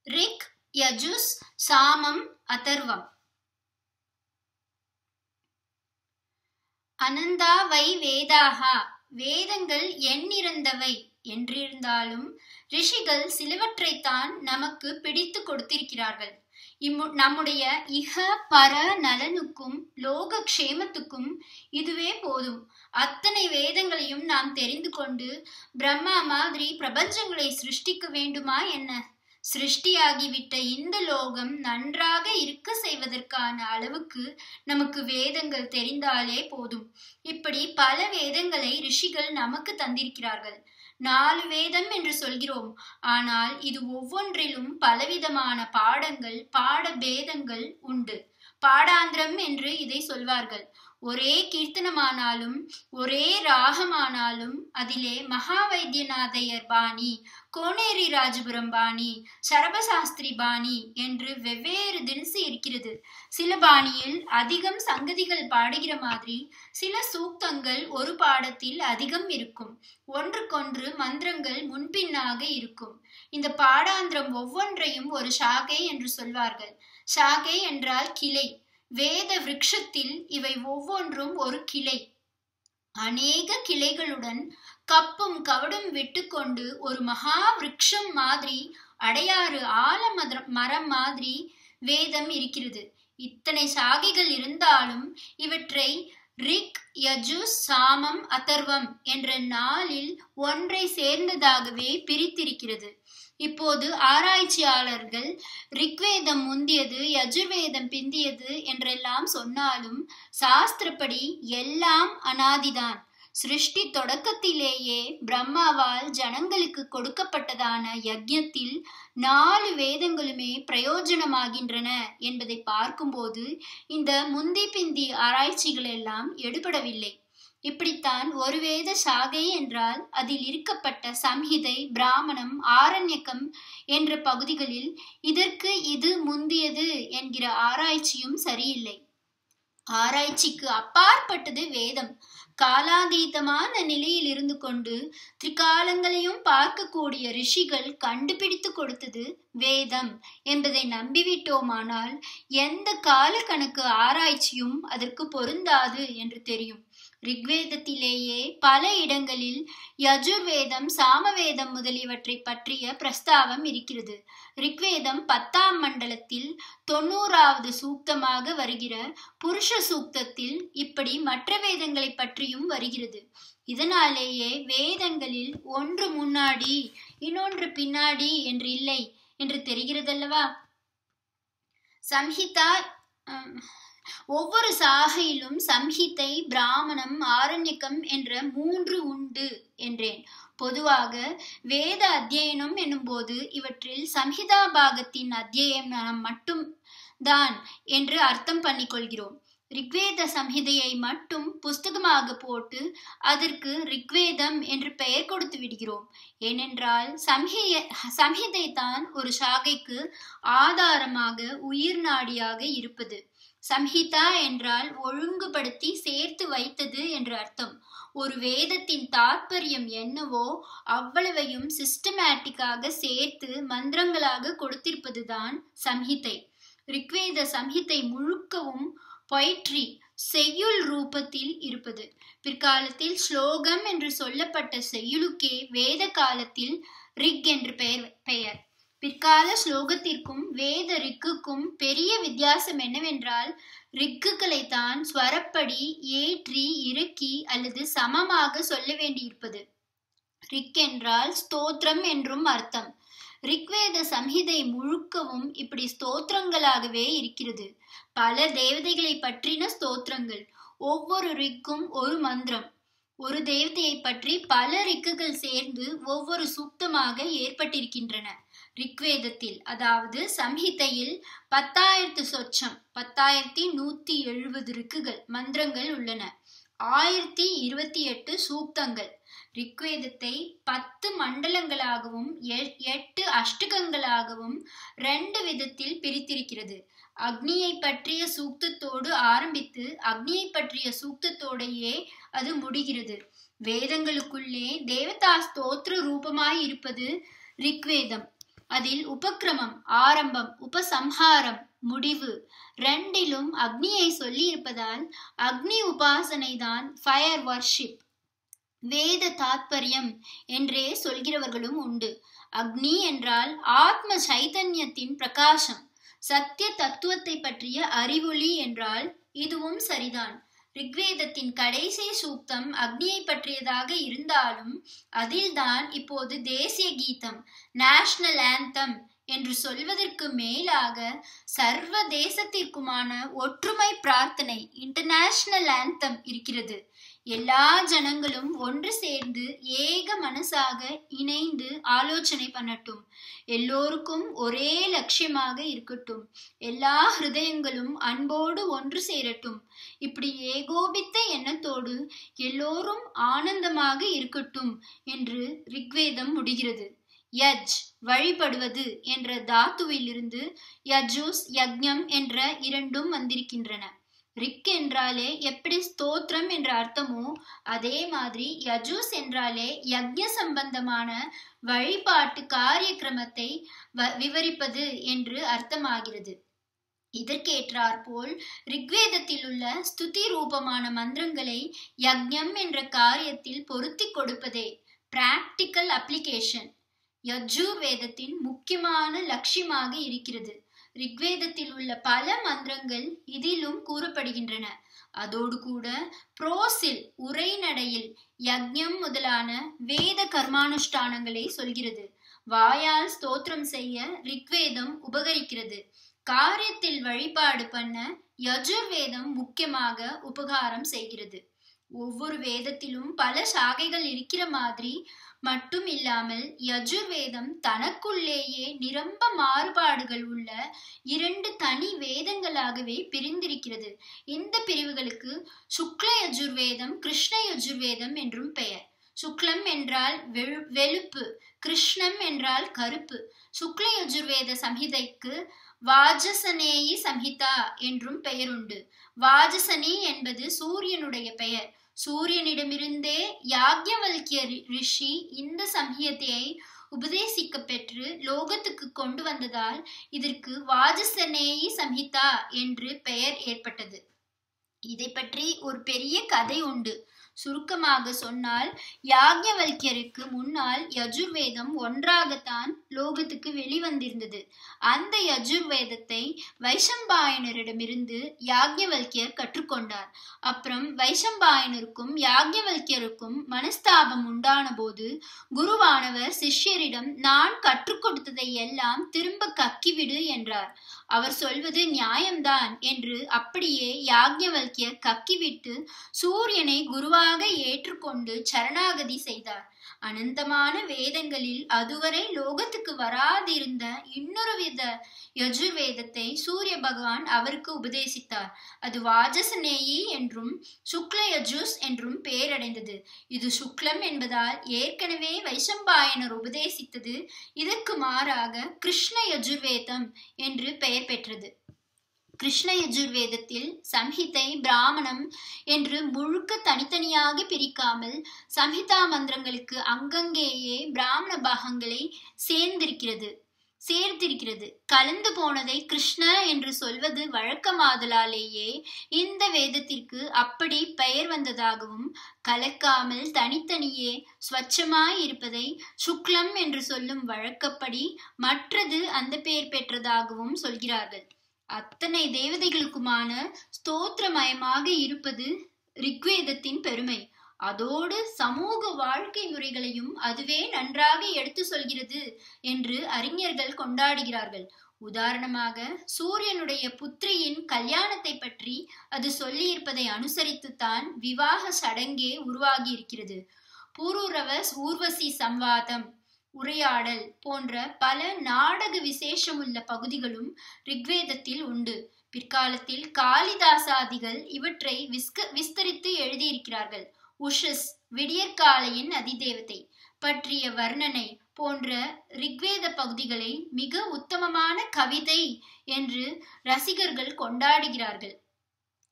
rig யஜுஸ் சாமம் அதர்வம் அனந்தா வை வேதாகா வேதங்கள் எண்ணிறந்தவை என்றிருந்தாலும் ரிஷிகள் சிலவற்றைத்தான் நமக்கு பிடித்து கொடுத்திருக்கிறார்கள் இம்மு நம்முடைய இக பர நலனுக்கும் லோக க்ஷேமத்துக்கும் இதுவே போதும் அத்தனை வேதங்களையும் நாம் தெரிந்து கொண்டு பிரம்மா மாதிரி பிரபஞ்சங்களை சிருஷ்டிக்க வேண்டுமா என்ன சிருஷ்டியாகிவிட்ட இந்த லோகம் நன்றாக இருக்க செய்வதற்கான அளவுக்கு நமக்கு வேதங்கள் தெரிந்தாலே போதும் இப்படி பல வேதங்களை ரிஷிகள் நமக்கு தந்திருக்கிறார்கள் நாலு வேதம் என்று சொல்கிறோம் ஆனால் இது ஒவ்வொன்றிலும் பலவிதமான பாடங்கள் பாட பேதங்கள் உண்டு பாடாந்திரம் என்று இதை சொல்வார்கள் ஒரே கீர்த்தனமானாலும் ஒரே ராகமானாலும் அதிலே மகாவைத்தியநாதையர் பாணி கோனேரி ராஜபுரம் பாணி சரபசாஸ்திரி பாணி என்று வெவ்வேறு தினசு இருக்கிறது சில பாணியில் அதிகம் சங்கதிகள் பாடுகிற மாதிரி சில சூக்தங்கள் ஒரு பாடத்தில் அதிகம் இருக்கும் ஒன்றுக்கொன்று மந்திரங்கள் முன்பின்னாக இருக்கும் இந்த பாடாந்திரம் ஒவ்வொன்றையும் ஒரு ஷாகை என்று சொல்வார்கள் ஷாகை என்றால் கிளை வேத விருட்சத்தில் இவை ஒவ்வொன்றும் ஒரு கிளை அநேக கிளைகளுடன் கப்பும் கவடும் விட்டுக்கொண்டு ஒரு மகா விருட்சம் மாதிரி அடையாறு ஆல மரம் மாதிரி வேதம் இருக்கிறது இத்தனை சாகைகள் இருந்தாலும் இவற்றை ரிக் யஜுஸ் சாமம் அதர்வம் என்ற நாளில் ஒன்றை சேர்ந்ததாகவே பிரித்திருக்கிறது இப்போது ஆராய்ச்சியாளர்கள் ரிக்வேதம் முந்தியது யஜுர்வேதம் பிந்தியது என்றெல்லாம் சொன்னாலும் சாஸ்திரப்படி எல்லாம் அனாதிதான் சிருஷ்டி தொடக்கத்திலேயே பிரம்மாவால் ஜனங்களுக்கு கொடுக்கப்பட்டதான யஜ்யத்தில் நாலு வேதங்களுமே பிரயோஜனமாகின்றன என்பதை பார்க்கும்போது இந்த முந்தி பிந்தி ஆராய்ச்சிகள் எல்லாம் எடுபடவில்லை இப்படித்தான் ஒரு வேத சாகை என்றால் அதில் இருக்கப்பட்ட சம்ஹிதை பிராமணம் ஆரண்யக்கம் என்ற பகுதிகளில் இதற்கு இது முந்தியது என்கிற ஆராய்ச்சியும் சரியில்லை ஆராய்ச்சிக்கு அப்பாற்பட்டது வேதம் காலாதீதமான நிலையில் இருந்து கொண்டு திரிகாலங்களையும் பார்க்கக்கூடிய ரிஷிகள் கண்டுபிடித்து கொடுத்தது வேதம் என்பதை நம்பிவிட்டோமானால் எந்த கால கணக்கு ஆராய்ச்சியும் அதற்கு பொருந்தாது என்று தெரியும் ரிக்வேதத்திலேயே பல இடங்களில் யஜுர்வேதம் சாமவேதம் முதலியவற்றை பற்றிய பிரஸ்தாவம் இருக்கிறது ரிக்வேதம் பத்தாம் மண்டலத்தில் தொண்ணூறாவது சூக்தமாக வருகிற புருஷ சூக்தத்தில் இப்படி மற்ற வேதங்களை பற்றியும் வருகிறது இதனாலேயே வேதங்களில் ஒன்று முன்னாடி இன்னொன்று பின்னாடி என்று இல்லை என்று தெரிகிறதல்லவா சம்ஹிதா ஒவ்வொரு சாகையிலும் சம்ஹிதை பிராமணம் ஆரண்யக்கம் என்ற மூன்று உண்டு என்றேன் பொதுவாக வேத அத்தியனம் என்னும்போது இவற்றில் சம்ஹிதா பாகத்தின் அத்தியனம் மட்டும் தான் என்று அர்த்தம் பண்ணிக்கொள்கிறோம் ரிக்வேத சம்ஹிதையை மட்டும் புஸ்தகமாக போட்டு அதற்கு ரிக்வேதம் என்று பெயர் கொடுத்து விடுகிறோம் ஏனென்றால் சம்ஹிய சம்ஹிதை தான் ஒரு சாகைக்கு ஆதாரமாக உயிர் நாடியாக இருப்பது சம்ஹிதா என்றால் ஒழுங்குபடுத்தி சேர்த்து வைத்தது என்று அர்த்தம் ஒரு வேதத்தின் தாற்பயம் என்னவோ அவ்வளவையும் சிஸ்டமேட்டிக்காக சேர்த்து மந்திரங்களாக கொடுத்திருப்பதுதான் சம்ஹிதை ரிக்வேத சம்ஹிதை முழுக்கவும் பொய்ட்ரி செய்யுள் ரூபத்தில் இருப்பது பிற்காலத்தில் ஸ்லோகம் என்று சொல்லப்பட்ட செய்யுளுக்கே வேத காலத்தில் ரிக் என்று பெயர் பெயர் பிற்கால ஸ்லோகத்திற்கும் வேத ரிக்குக்கும் பெரிய வித்தியாசம் என்னவென்றால் ரிக்குகளை தான் ஸ்வரப்படி ஏற்றி இறக்கி அல்லது சமமாக சொல்ல வேண்டியிருப்பது ரிக் என்றால் ஸ்தோத்திரம் என்றும் அர்த்தம் ரிக்வேத சம்ஹிதை முழுக்கவும் இப்படி ஸ்தோத்திரங்களாகவே இருக்கிறது பல தேவதைகளை பற்றின ஸ்தோத்திரங்கள் ஒவ்வொரு ரிக்கும் ஒரு மந்திரம் ஒரு தேவதையை பற்றி பல ரிக்குகள் சேர்ந்து ஒவ்வொரு சூக்தமாக ஏற்பட்டிருக்கின்றன ரிக்வேதத்தில் அதாவது சம்ஹிதையில் பத்தாயிரத்து சொச்சம் பத்தாயிரத்தி நூத்தி எழுபது ரிக்குகள் மந்திரங்கள் உள்ளன ஆயிரத்தி இருபத்தி எட்டு சூக்தங்கள் ரிக்வேதத்தை பத்து மண்டலங்களாகவும் எட்டு அஷ்டகங்களாகவும் ரெண்டு விதத்தில் பிரித்திருக்கிறது அக்னியை பற்றிய சூக்தத்தோடு ஆரம்பித்து அக்னியை பற்றிய சூக்தத்தோடையே அது முடிகிறது வேதங்களுக்குள்ளே தேவதா ஸ்தோத்திர ரூபமாய் இருப்பது ரிக்வேதம் அதில் உபக்கிரமம் ஆரம்பம் உபசம்ஹாரம் முடிவு ரெண்டிலும் அக்னியை சொல்லி இருப்பதால் அக்னி உபாசனை தான் ஃபயர் வர்ஷிப் வேத தாத்பரியம் என்றே சொல்கிறவர்களும் உண்டு அக்னி என்றால் ஆத்ம சைதன்யத்தின் பிரகாசம் சத்திய தத்துவத்தை பற்றிய அறிவொளி என்றால் இதுவும் சரிதான் ரிக்வேதத்தின் கடைசி சூக்தம் அக்னியை பற்றியதாக இருந்தாலும் அதில்தான் இப்போது தேசிய கீதம் நேஷனல் ஆந்தம் என்று சொல்வதற்கு மேலாக சர்வ தேசத்திற்குமான ஒற்றுமை பிரார்த்தனை இன்டர்நேஷனல் ஆந்தம் இருக்கிறது எல்லா ஜனங்களும் ஒன்று சேர்ந்து ஏக மனசாக இணைந்து ஆலோசனை பண்ணட்டும் எல்லோருக்கும் ஒரே லட்சியமாக இருக்கட்டும் எல்லா ஹிருதயங்களும் அன்போடு ஒன்று சேரட்டும் இப்படி ஏகோபித்த எண்ணத்தோடு எல்லோரும் ஆனந்தமாக இருக்கட்டும் என்று ரிக்வேதம் முடிகிறது யஜ் வழிபடுவது என்ற தாத்துவிலிருந்து யஜுஸ் யக்ஞம் என்ற இரண்டும் வந்திருக்கின்றன ரிக் என்றாலே எப்படி ஸ்தோத்திரம் என்ற அர்த்தமோ அதே மாதிரி யஜூஸ் என்றாலே யக்ஞ சம்பந்தமான வழிபாட்டு காரிய கிரமத்தை விவரிப்பது என்று அர்த்தமாகிறது இதற்கேற்றாற்போல் ரிக்வேதத்தில் உள்ள ஸ்துதி ரூபமான மந்திரங்களை யக்ஞம் என்ற காரியத்தில் பொருத்தி கொடுப்பதே பிராக்டிக்கல் அப்ளிகேஷன் யஜூர் வேதத்தின் முக்கியமான லட்சியமாக இருக்கிறது ரிக்வேதத்தில் உள்ள பல மந்திரங்கள் இதிலும் கூறப்படுகின்றன அதோடு கூட புரோசில் உரைநடையில் யக்ஞம் முதலான வேத கர்மானுஷ்டானங்களை சொல்கிறது வாயால் ஸ்தோத்திரம் செய்ய ரிக்வேதம் உபகரிக்கிறது காரியத்தில் வழிபாடு பண்ண யஜுர்வேதம் முக்கியமாக உபகாரம் செய்கிறது ஒவ்வொரு வேதத்திலும் பல சாகைகள் இருக்கிற மாதிரி மட்டும் இல்லாமல் யஜுர்வேதம் தனக்குள்ளேயே நிரம்ப மாறுபாடுகள் உள்ள இரண்டு தனி வேதங்களாகவே பிரிந்திருக்கிறது இந்த பிரிவுகளுக்கு சுக்ல யஜுர்வேதம் கிருஷ்ண யஜுர்வேதம் என்றும் பெயர் சுக்லம் என்றால் வெளுப்பு கிருஷ்ணம் என்றால் கருப்பு சுக்ல யஜுர்வேத சம்ஹிதைக்கு வாஜசனேயி சம்ஹிதா என்றும் பெயருண்டு வாஜசனி என்பது சூரியனுடைய பெயர் சூரியனிடமிருந்தே யாக்யவல்கிய ரிஷி இந்த சம்ஹியத்தையை உபதேசிக்க பெற்று லோகத்துக்கு கொண்டு வந்ததால் இதற்கு வாஜசனேயி சம்ஹிதா என்று பெயர் ஏற்பட்டது இதை பற்றி ஒரு பெரிய கதை உண்டு சுருக்கமாக சொன்னால் யாக்ஞவல்யருக்கு முன்னால் யஜுர்வேதம் ஒன்றாகத்தான் லோகத்துக்கு வெளிவந்திருந்தது அந்த யஜுர்வேதத்தை வைஷம்பாயனரிடமிருந்து யாக்ஞவல்யர் கற்றுக்கொண்டார் அப்புறம் வைஷம்பாயனருக்கும் யாக்ஞவல்யருக்கும் மனஸ்தாபம் உண்டான போது குருவானவர் சிஷ்யரிடம் நான் கற்றுக் கொடுத்ததை எல்லாம் திரும்ப கக்கிவிடு என்றார் அவர் சொல்வது நியாயம்தான் என்று அப்படியே யாக்ஞவல்யர் கக்கிவிட்டு சூரியனை குருவாக ஏற்றுக்கொண்டு சரணாகதி செய்தார் அனந்தமான வேதங்களில் அதுவரை லோகத்துக்கு வராதிருந்த இன்னொரு வித யஜுர்வேதத்தை சூரிய பகவான் அவருக்கு உபதேசித்தார் அது வாஜசனேயி என்றும் சுக்ல யஜுஸ் என்றும் பெயரடைந்தது இது சுக்லம் என்பதால் ஏற்கனவே வைஷம்பாயனர் உபதேசித்தது இதற்கு மாறாக கிருஷ்ண யஜுர்வேதம் என்று பெயர் பெற்றது கிருஷ்ண யஜுர்வேதத்தில் சம்ஹிதை பிராமணம் என்று முழுக்க தனித்தனியாக பிரிக்காமல் சம்ஹிதா மந்திரங்களுக்கு அங்கங்கேயே பிராமண பாகங்களை சேர்ந்திருக்கிறது சேர்த்திருக்கிறது கலந்து போனதை கிருஷ்ண என்று சொல்வது வழக்கமாதலாலேயே இந்த வேதத்திற்கு அப்படி பெயர் வந்ததாகவும் கலக்காமல் தனித்தனியே ஸ்வச்சமாய் இருப்பதை சுக்லம் என்று சொல்லும் வழக்கப்படி மற்றது அந்த பெயர் பெற்றதாகவும் சொல்கிறார்கள் அத்தனை தேவதைகளுக்குமான ஸ்தோத்திரமயமாக இருப்பது ரிக்வேதத்தின் பெருமை அதோடு சமூக வாழ்க்கை முறைகளையும் அதுவே நன்றாக எடுத்து சொல்கிறது என்று அறிஞர்கள் கொண்டாடுகிறார்கள் உதாரணமாக சூரியனுடைய புத்திரியின் கல்யாணத்தை பற்றி அது சொல்லியிருப்பதை அனுசரித்துத்தான் விவாக சடங்கே உருவாகி இருக்கிறது பூரூரவ ஊர்வசி சம்வாதம் உரையாடல் போன்ற பல நாடக விசேஷமுள்ள பகுதிகளும் ரிக்வேதத்தில் உண்டு பிற்காலத்தில் காளிதாசாதிகள் இவற்றை விஸ்க விஸ்தரித்து எழுதியிருக்கிறார்கள் உஷஸ் விடியற்காலையின் அதிதேவதை பற்றிய வர்ணனை போன்ற ரிக்வேத பகுதிகளை மிக உத்தமமான கவிதை என்று ரசிகர்கள் கொண்டாடுகிறார்கள்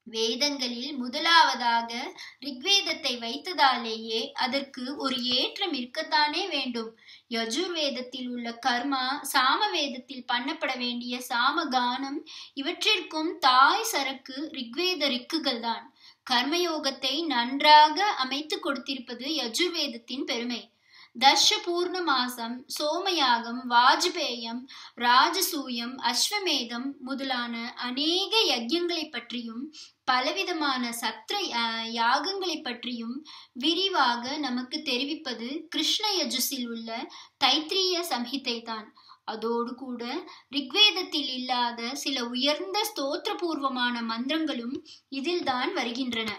வேதங்களில் முதலாவதாக ரிக்வேதத்தை வைத்ததாலேயே அதற்கு ஒரு ஏற்றம் இருக்கத்தானே வேண்டும் யஜுர்வேதத்தில் உள்ள கர்மா சாம வேதத்தில் பண்ணப்பட வேண்டிய சாம கானம் இவற்றிற்கும் தாய் சரக்கு ரிக்வேத ரிக்குகள் தான் கர்மயோகத்தை நன்றாக அமைத்து கொடுத்திருப்பது யஜுர்வேதத்தின் பெருமை தர்ஷ பூர்ண மாசம் சோமயாகம் வாஜ்பேயம் ராஜசூயம் அஸ்வமேதம் முதலான அநேக யஜ்யங்களை பற்றியும் பலவிதமான சத்திர யாகங்களை பற்றியும் விரிவாக நமக்கு தெரிவிப்பது கிருஷ்ண யஜுஸில் உள்ள தைத்திரிய சம்ஹிதை தான் அதோடு கூட ரிக்வேதத்தில் இல்லாத சில உயர்ந்த ஸ்தோத்திரபூர்வமான மந்திரங்களும் இதில்தான் வருகின்றன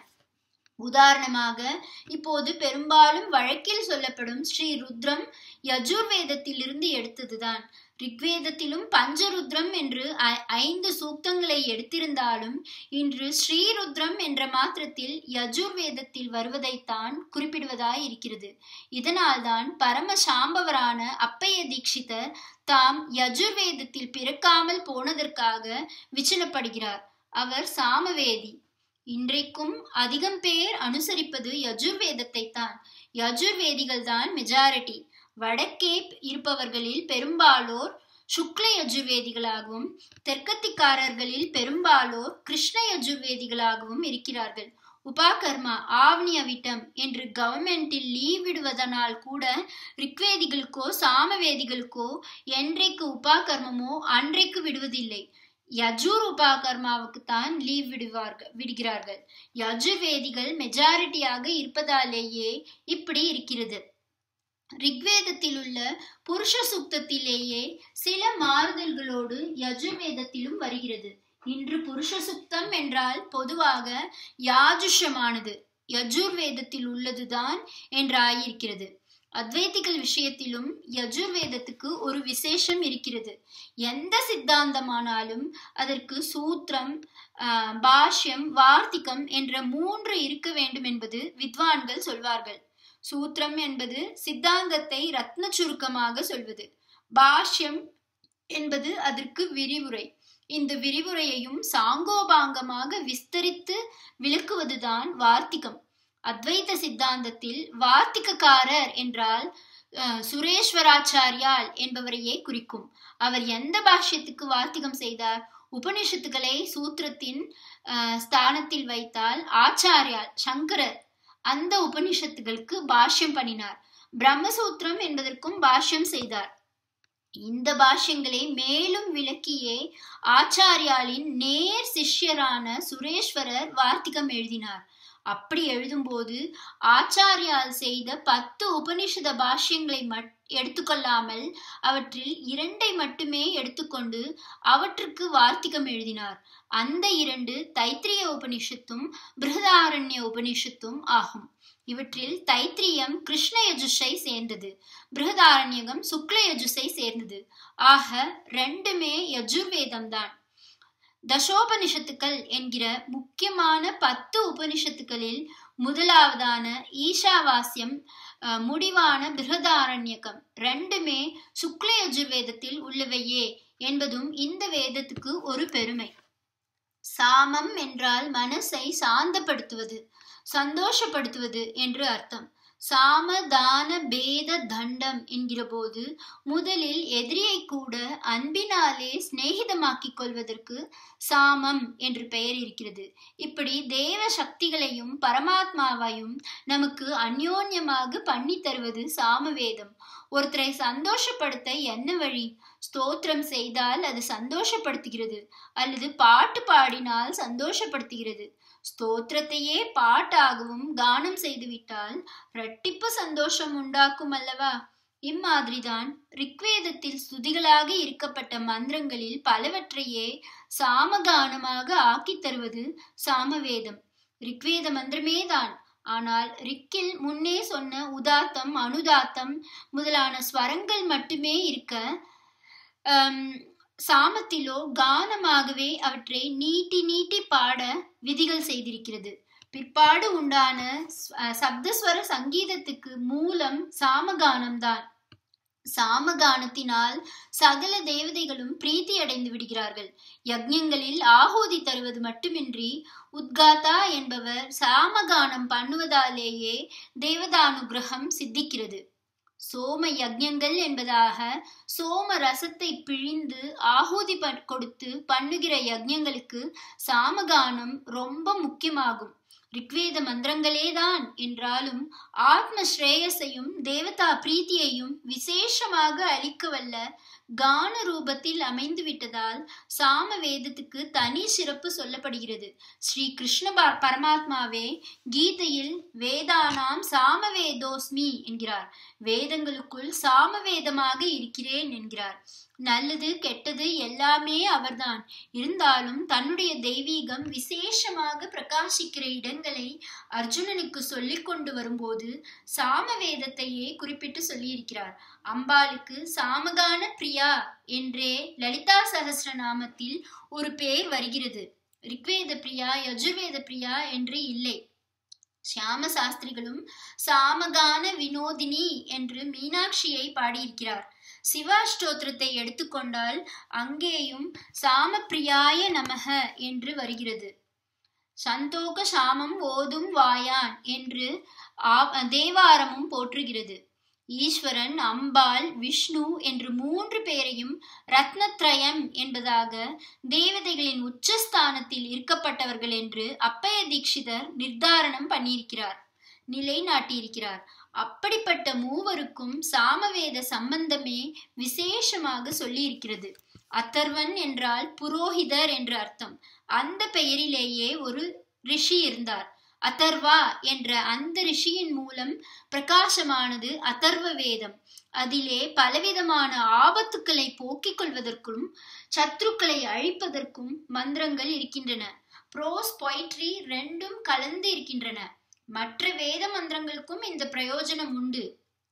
உதாரணமாக இப்போது பெரும்பாலும் வழக்கில் சொல்லப்படும் ஸ்ரீ ருத்ரம் யஜுர்வேதத்திலிருந்து எடுத்ததுதான் ரிக்வேதத்திலும் பஞ்சருத்ரம் என்று ஐந்து சூக்தங்களை எடுத்திருந்தாலும் இன்று ஸ்ரீருத்ரம் என்ற மாத்திரத்தில் யஜுர்வேதத்தில் வருவதைத்தான் குறிப்பிடுவதாய் இருக்கிறது இதனால்தான் பரம சாம்பவரான அப்பைய தீட்சிதர் தாம் யஜுர்வேதத்தில் பிறக்காமல் போனதற்காக விச்சலப்படுகிறார் அவர் சாமவேதி இன்றைக்கும் அதிகம் பேர் அனுசரிப்பது யஜுர்வேதத்தை தான் யஜுர்வேதிகள் தான் மெஜாரிட்டி வடக்கே இருப்பவர்களில் பெரும்பாலோர் சுக்ல யஜுர்வேதிகளாகவும் தெற்கத்திக்காரர்களில் பெரும்பாலோர் கிருஷ்ண யஜுர்வேதிகளாகவும் இருக்கிறார்கள் உபாகர்மா ஆவணி அவிட்டம் என்று கவர்மெண்டில் லீவ் விடுவதனால் கூட ரிக்வேதிகளுக்கோ சாமவேதிகளுக்கோ என்றைக்கு உபாகர்மமோ அன்றைக்கு விடுவதில்லை யஜூர் உபாகர்மாவுக்கு தான் லீவ் விடுவார்கள் விடுகிறார்கள் யஜுர்வேதிகள் மெஜாரிட்டியாக இருப்பதாலேயே இப்படி இருக்கிறது ரிக்வேதத்தில் உள்ள புருஷ சுக்தத்திலேயே சில மாறுதல்களோடு யஜுர்வேதத்திலும் வருகிறது இன்று புருஷ சுக்தம் என்றால் பொதுவாக யாஜுஷமானது யஜுர்வேதத்தில் உள்ளதுதான் என்றாயிருக்கிறது அத்வைத்திகள் விஷயத்திலும் யஜுர்வேதத்துக்கு ஒரு விசேஷம் இருக்கிறது எந்த சித்தாந்தமானாலும் அதற்கு சூத்திரம் பாஷ்யம் வார்த்திகம் என்ற மூன்று இருக்க வேண்டும் என்பது வித்வான்கள் சொல்வார்கள் சூத்திரம் என்பது சித்தாந்தத்தை ரத்ன சுருக்கமாக சொல்வது பாஷ்யம் என்பது அதற்கு விரிவுரை இந்த விரிவுரையையும் சாங்கோபாங்கமாக விஸ்தரித்து விளக்குவதுதான் வார்த்திகம் அத்வைத சித்தாந்தத்தில் வார்த்திகக்காரர் என்றால் சுரேஸ்வராச்சாரியால் என்பவரையே குறிக்கும் அவர் எந்த பாஷ்யத்துக்கு வார்த்திகம் செய்தார் உபனிஷத்துக்களை சூத்திரத்தின் ஸ்தானத்தில் வைத்தால் ஆச்சாரியால் சங்கரர் அந்த உபனிஷத்துகளுக்கு பாஷ்யம் பண்ணினார் பிரம்மசூத்திரம் என்பதற்கும் பாஷ்யம் செய்தார் இந்த பாஷ்யங்களை மேலும் விளக்கியே ஆச்சாரியாலின் நேர் சிஷ்யரான சுரேஸ்வரர் வார்த்திகம் எழுதினார் அப்படி எழுதும்போது ஆச்சாரியால் செய்த பத்து உபனிஷத பாஷ்யங்களை மட் எடுத்துக்கொள்ளாமல் அவற்றில் இரண்டை மட்டுமே எடுத்துக்கொண்டு அவற்றுக்கு வார்த்திகம் எழுதினார் அந்த இரண்டு தைத்திரிய உபனிஷத்தும் பிருகதாரண்ய உபனிஷத்தும் ஆகும் இவற்றில் தைத்திரியம் கிருஷ்ண யஜுஷை சேர்ந்தது பிருகதாரண்யகம் சுக்ல யஜுஷை சேர்ந்தது ஆக ரெண்டுமே யஜுர்வேதம் தான் தசோபனிஷத்துக்கள் என்கிற முக்கியமான பத்து உபனிஷத்துக்களில் முதலாவதான ஈஷாவாஸ்யம் முடிவான பிருகதாரண்யகம் ரெண்டுமே சுக்ல யஜுர்வேதத்தில் உள்ளவையே என்பதும் இந்த வேதத்துக்கு ஒரு பெருமை சாமம் என்றால் மனசை சாந்தப்படுத்துவது சந்தோஷப்படுத்துவது என்று அர்த்தம் சாம தான பேத தண்டம் என்கிற போது முதலில் எதிரியை கூட அன்பினாலே சிநேகிதமாக்கிக் கொள்வதற்கு சாமம் என்று பெயர் இருக்கிறது இப்படி தேவ சக்திகளையும் பரமாத்மாவையும் நமக்கு அந்யோன்யமாக பண்ணி தருவது சாமவேதம் ஒருத்தரை சந்தோஷப்படுத்த என்ன வழி ஸ்தோத்திரம் செய்தால் அது சந்தோஷப்படுத்துகிறது அல்லது பாட்டு பாடினால் சந்தோஷப்படுத்துகிறது ஸ்தோத்திரத்தையே பாட்டாகவும் கானம் செய்துவிட்டால் இரட்டிப்பு சந்தோஷம் உண்டாக்கும் அல்லவா இம்மாதிரிதான் ரிக்வேதத்தில் ஸ்துதிகளாக இருக்கப்பட்ட மந்திரங்களில் பலவற்றையே சாமகானமாக ஆக்கித் தருவது சாமவேதம் ரிக்வேத மந்திரமே தான் ஆனால் ரிக்கில் முன்னே சொன்ன உதாத்தம் அனுதாத்தம் முதலான ஸ்வரங்கள் மட்டுமே இருக்க சாமத்திலோ கானமாகவே அவற்றை நீட்டி நீட்டி பாட விதிகள் செய்திருக்கிறது பிற்பாடு உண்டான சப்தஸ்வர சங்கீதத்துக்கு மூலம் சாமகானம்தான் சாமகானத்தினால் சகல தேவதைகளும் பிரீத்தி அடைந்து விடுகிறார்கள் யக்ஞங்களில் ஆகூதி தருவது மட்டுமின்றி உத்காதா என்பவர் சாமகானம் பண்ணுவதாலேயே தேவதானுகிரகம் சித்திக்கிறது சோம யக்ஞங்கள் என்பதாக சோம ரசத்தை பிழிந்து ஆகூதி கொடுத்து பண்ணுகிற யக்ஞங்களுக்கு சாமகானம் ரொம்ப முக்கியமாகும் ரிக்வேத மந்திரங்களேதான் என்றாலும் ஆத்ம ஸ்ரேயஸையும் தேவதா பிரீத்தியையும் விசேஷமாக அளிக்க வல்ல கான ரூபத்தில் அமைந்து விட்டதால் சாம வேதத்துக்கு தனி சிறப்பு சொல்லப்படுகிறது ஸ்ரீ கிருஷ்ண பரமாத்மாவே கீதையில் வேதானாம் சாமவேதோஸ்மி என்கிறார் வேதங்களுக்குள் சாமவேதமாக இருக்கிறேன் என்கிறார் நல்லது கெட்டது எல்லாமே அவர்தான் இருந்தாலும் தன்னுடைய தெய்வீகம் விசேஷமாக பிரகாசிக்கிற இடங்களை அர்ஜுனனுக்கு சொல்லிக் கொண்டு வரும்போது சாம வேதத்தையே குறிப்பிட்டு சொல்லியிருக்கிறார் அம்பாளுக்கு சாமகான பிரியா என்றே லலிதா சகசிர நாமத்தில் ஒரு பேர் வருகிறது ரிக்வேத பிரியா யஜுர்வேத பிரியா என்று இல்லை சியாம சாஸ்திரிகளும் சாமகான வினோதினி என்று மீனாட்சியை பாடியிருக்கிறார் சிவாஷ்டோத்திரத்தை எடுத்துக்கொண்டால் அங்கேயும் சாமப்பிரியாய நமக என்று வருகிறது சந்தோக சாமம் ஓதும் வாயான் என்று தேவாரமும் போற்றுகிறது ஈஸ்வரன் அம்பாள் விஷ்ணு என்று மூன்று பேரையும் ரத்னத்ரயம் என்பதாக தேவதைகளின் உச்சஸ்தானத்தில் இருக்கப்பட்டவர்கள் என்று அப்பய தீட்சிதர் நிர்தாரணம் பண்ணியிருக்கிறார் நிலைநாட்டியிருக்கிறார் அப்படிப்பட்ட மூவருக்கும் சாமவேத சம்பந்தமே விசேஷமாக சொல்லியிருக்கிறது அத்தர்வன் என்றால் புரோஹிதர் என்று அர்த்தம் அந்த பெயரிலேயே ஒரு ரிஷி இருந்தார் அதர்வா என்ற அந்த ரிஷியின் மூலம் பிரகாசமானது அதர்வ வேதம் அதிலே பலவிதமான ஆபத்துக்களை போக்கிக் கொள்வதற்கும் சத்ருக்களை அழிப்பதற்கும் மந்திரங்கள் இருக்கின்றன ப்ரோஸ் பொய்ட்ரி ரெண்டும் கலந்து இருக்கின்றன மற்ற வேத மந்திரங்களுக்கும் இந்த பிரயோஜனம் உண்டு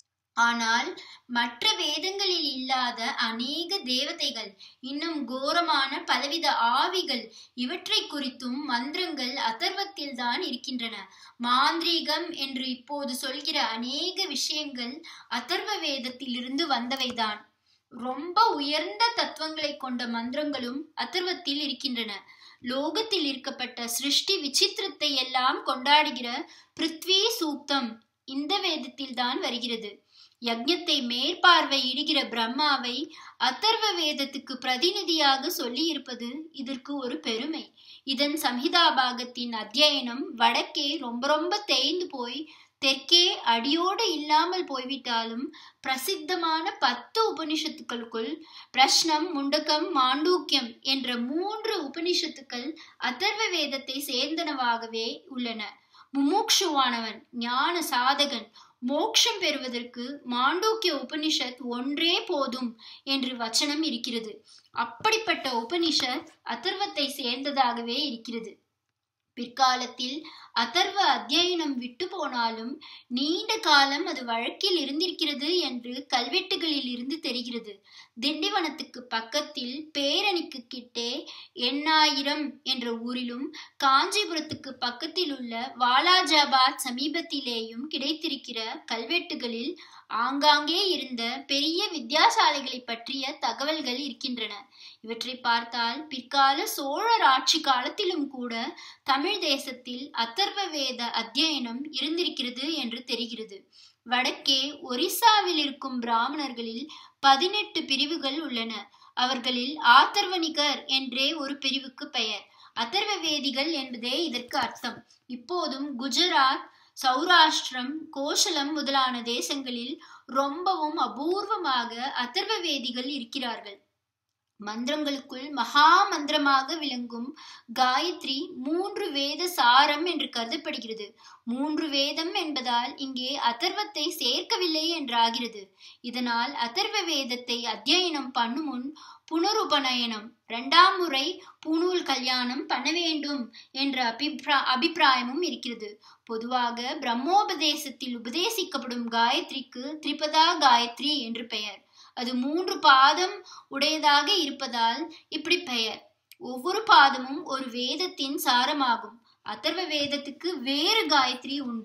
ஆனால் மற்ற வேதங்களில் இல்லாத அநேக தேவதைகள் இன்னும் கோரமான பலவித ஆவிகள் இவற்றை குறித்தும் மந்திரங்கள் அதர்வத்தில் தான் இருக்கின்றன மாந்திரீகம் என்று இப்போது சொல்கிற அநேக விஷயங்கள் அதர்வ வேதத்திலிருந்து வந்தவைதான் ரொம்ப உயர்ந்த தத்துவங்களை கொண்ட மந்திரங்களும் அதர்வத்தில் இருக்கின்றன லோகத்தில் இருக்கப்பட்ட சிருஷ்டி விசித்திரத்தை எல்லாம் கொண்டாடுகிற பிருத்வி சூக்தம் இந்த வேதத்தில் தான் வருகிறது யக்ஞத்தை மேற்பார்வையிடுகிற பிரம்மாவை அதர்வ வேதத்துக்கு பிரதிநிதியாக சொல்லி இருப்பது இதற்கு ஒரு பெருமை இதன் சம்ஹிதா பாகத்தின் அத்தியனம் வடக்கே ரொம்ப ரொம்ப தேய்ந்து போய் தெற்கே அடியோடு இல்லாமல் போய்விட்டாலும் பிரசித்தமான பத்து உபனிஷத்துக்களுக்குள் பிரஷ்னம் முண்டகம் மாண்டூக்கியம் என்ற மூன்று உபனிஷத்துக்கள் அதர்வ வேதத்தை சேர்ந்தனவாகவே உள்ளன முமுட்சுவானவன் ஞான சாதகன் மோட்சம் பெறுவதற்கு மாண்டூக்கிய உபனிஷத் ஒன்றே போதும் என்று வச்சனம் இருக்கிறது அப்படிப்பட்ட உபனிஷத் அதர்வத்தை சேர்ந்ததாகவே இருக்கிறது பிற்காலத்தில் அதர்வ அத்தியனம் விட்டு போனாலும் நீண்ட காலம் அது வழக்கில் இருந்திருக்கிறது என்று கல்வெட்டுகளில் இருந்து தெரிகிறது திண்டிவனத்துக்கு பக்கத்தில் பேரணிக்கு கிட்டே எண்ணாயிரம் என்ற ஊரிலும் காஞ்சிபுரத்துக்கு பக்கத்தில் உள்ள வாலாஜாபாத் சமீபத்திலேயும் கிடைத்திருக்கிற கல்வெட்டுகளில் ஆங்காங்கே இருந்த பெரிய வித்தியாசாலைகளை பற்றிய தகவல்கள் இருக்கின்றன இவற்றை பார்த்தால் பிற்கால சோழர் ஆட்சி காலத்திலும் கூட தமிழ் தேசத்தில் அதர்வ வேத அத்தியனம் இருந்திருக்கிறது என்று தெரிகிறது வடக்கே ஒரிசாவில் இருக்கும் பிராமணர்களில் பதினெட்டு பிரிவுகள் உள்ளன அவர்களில் ஆத்தர்வணிகர் என்றே ஒரு பிரிவுக்கு பெயர் அதர்வ வேதிகள் என்பதே இதற்கு அர்த்தம் இப்போதும் குஜராத் சௌராஷ்டிரம் கோஷலம் முதலான தேசங்களில் ரொம்பவும் அபூர்வமாக அதர்வ வேதிகள் இருக்கிறார்கள் மந்திரங்களுக்குள் மகா மந்திரமாக விளங்கும் காயத்ரி மூன்று வேத சாரம் என்று கருதப்படுகிறது மூன்று வேதம் என்பதால் இங்கே அதர்வத்தை சேர்க்கவில்லை என்றாகிறது இதனால் அதர்வ வேதத்தை அத்தியனம் பண்ணும் முன் புனருபநயனம் இரண்டாம் முறை பூணூல் கல்யாணம் பண்ண வேண்டும் என்ற அபிப்ரா அபிப்பிராயமும் இருக்கிறது பொதுவாக பிரம்மோபதேசத்தில் உபதேசிக்கப்படும் காயத்ரிக்கு திரிபதா காயத்ரி என்று பெயர் அது மூன்று பாதம் உடையதாக இருப்பதால் இப்படி பெயர் ஒவ்வொரு பாதமும் ஒரு வேதத்தின் சாரமாகும் அதர்வ வேதத்துக்கு வேறு காயத்ரி உண்டு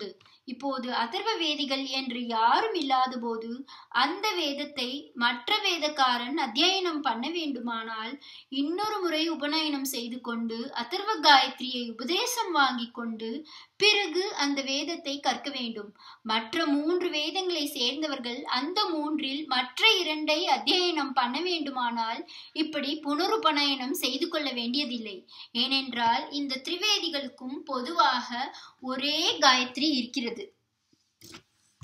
இப்போது அதர்வ வேதிகள் என்று யாரும் இல்லாத போது அந்த வேதத்தை மற்ற வேதக்காரன் அத்தியனம் பண்ண வேண்டுமானால் இன்னொரு முறை உபநயனம் செய்து கொண்டு அதர்வ காயத்ரியை உபதேசம் வாங்கி கொண்டு பிறகு அந்த வேதத்தை கற்க வேண்டும் மற்ற மூன்று வேதங்களை சேர்ந்தவர்கள் அந்த மூன்றில் மற்ற இரண்டை அத்தியனம் பண்ண வேண்டுமானால் இப்படி புனருபநயனம் செய்து கொள்ள வேண்டியதில்லை ஏனென்றால் இந்த திரிவேதிகளுக்கும் பொதுவாக ஒரே காயத்ரி இருக்கிறது